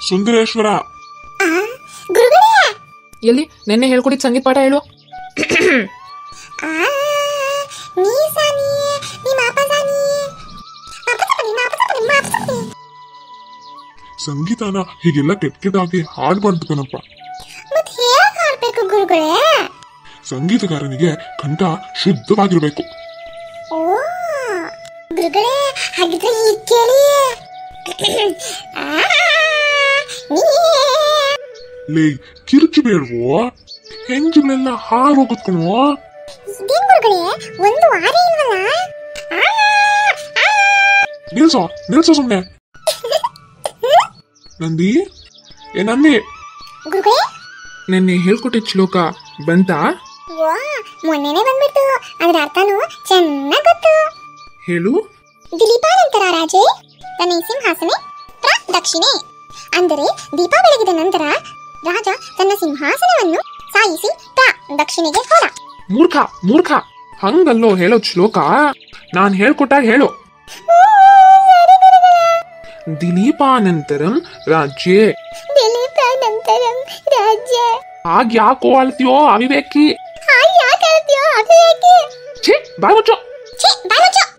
ಸುಂದರೇಶ್ವರ ಆ ಗುರುಗಳೇ ಎಲ್ಲಿ ನೆನ್ನೆ ಹೇಳ್ಕೊಟ್ಟಿದ್ ಸಂಗೀತ ಪಾಠ ಹೇಳು ಆ ನೀ ಸಾನಿ ನೀ ಮಾಪ ಸಾನಿ ಮಾಪ ಸಾನಿ ಮಾಪ ಸಾನಿ ಮಾಪ ಸಾನಿ ಸಂಗೀತನ ಹೀಗೆಲ್ಲ ಕೆಟ್ಟ ಕೆಟ್ಟಾಗಿ ಹಾಡ್ಬಾರ್ದು ಕಣಪ್ಪ ಮತ್ ಹೇಗ್ ಹಾಡ್ಬೇಕು ಗುರುಗಳೇ ಸಂಗೀತಗಾರನಿಗೆ ಕಂಠ ಶುದ್ಧವಾಗಿರ್ಬೇಕು ಓ ಗುರುಗಳೇ ಹಾಗಿದ್ರೆ ಈ ಕೇಳಿ ಆ, ನೀ ಲೇ ಕಿರುಚು ಬೇಡವೋ ಹೆಂಜುಗಳೆಲ್ಲ ಹಾರೋಗುತ್ ಕಣೋ ಇದೇನ್ ಗುರುಗಳೇ ಒಂದು ವಾರ ಇಲ್ವಲ್ಲ ಆ, ಆ. ನಿಲ್ಸೋ ನಿಲ್ಸೋ ಸುಮ್ನೆ ನಂದಿ ಏ ನಂದಿ ಗುರುಗಳೇ ನೆನ್ನೆ ಹೇಳ್ಕೊಟ್ಟಿದ್ ಶ್ಲೋಕ ಬಂತಾ ವಾ ಮೊನ್ನೆನೆ ಬಂದ್ಬಿಡ್ತು ಅದ್ರ ಅರ್ಥನೂ ಚೆನ್ನಾಗ್ ಗೊತ್ತು ಹೇಳು ದಿಲೀಪಾನಂತರ ರಾಜೇ ತನ್ನ ಸಿಂಹಾಸನೆ ಪ್ರದಕ್ಷಿಣೆ ಅಂದರೆ ದೀಪ ಬೆಳಗಿದ ನಂತರ ರಾಜ ತನ್ನ ಸಿಂಹಾಸನವನ್ನು ಸಾಯಿಸಿ ಪ್ರದಕ್ಷಿಣೆಗೆ ಹೋದ ಮೂರ್ಖ ಮೂರ್ಖ ಹಂಗಲ್ಲೋ ಹೇಳೋದ್ ಶ್ಲೋಕ ನಾನ್ ಹೇಳ್ಕೊಟ್ಟಾಗ ಹೇಳು ದಿಲೀಪಾನಂತರಂ ರಾಜ್ಯೇ ದಿಲೀಪಾನಂತರಂ ರಾಜ್ಯ ಆಗ್ ಯಾಕೋ ಅಳ್ತೀಯೋ ಅವಿವೇಕಿ ಹಾಯ್ ಯಾಕೆ ಹೇಳ್ತೀಯೋ ಅಭಿವೇಕಿ ಛೇ ಬಾಯ್ ಮುಚ್ಚೋ ಛೇ ಬಾಯ್ ಮುಚ್ಚು